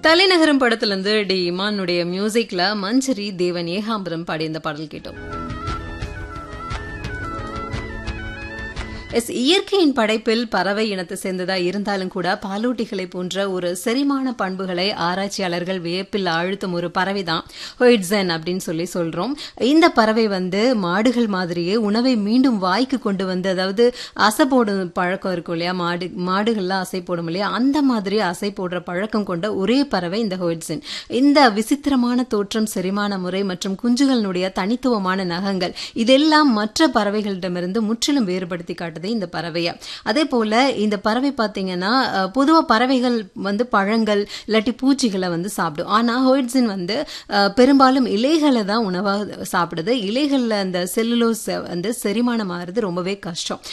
தலைநகரம் படத்திலிருந்து டி இமானுடைய மியூசிக்ல மஞ்சரி தேவன் ஏகாம்பரம் பாடி இந்த பாடல் கேட்டோம் எஸ் இயற்கையின் படைப்பில் பறவை இனத்தை சேர்ந்ததா இருந்தாலும் கூட பாலூட்டிகளை போன்ற ஒரு செரிமான பண்புகளை ஆராய்ச்சியாளர்கள் வியப்பில் ஆழ்த்தும் ஒரு பறவை தான் ஹொய்ட்ஸன் அப்படின்னு சொல்லி சொல்றோம் இந்த பறவை வந்து மாடுகள் மாதிரியே உணவை மீண்டும் வாய்க்கு கொண்டு வந்து அதாவது அசை போடும் பழக்கம் இருக்கும் இல்லையா மாடு மாடுகள்லாம் அசை போடும் இல்லையா அந்த மாதிரி அசை போடுற பழக்கம் கொண்ட ஒரே பறவை இந்த ஹொய்ட்ஸன் இந்த விசித்திரமான தோற்றம் செரிமான முறை மற்றும் குஞ்சுகளினுடைய தனித்துவமான நகங்கள் இதெல்லாம் மற்ற பறவைகளிடமிருந்து முற்றிலும் வேறுபடுத்தி காட்டுது இந்த பறவையை அதே போல இந்த பறவை பார்த்தீங்கன்னா பொதுவாக பறவைகள் வந்து பழங்கள் இல்லாட்டி பூச்சிகளை வந்து சாப்பிடும் ஆனால் ஹோய்ட்ஸின் வந்து பெரும்பாலும் இலைகளை தான் உணவாக சாப்பிடுது இலைகளில் அந்த செல்லுலோஸ் வந்து செரிமானம் ஆகிறது ரொம்பவே கஷ்டம்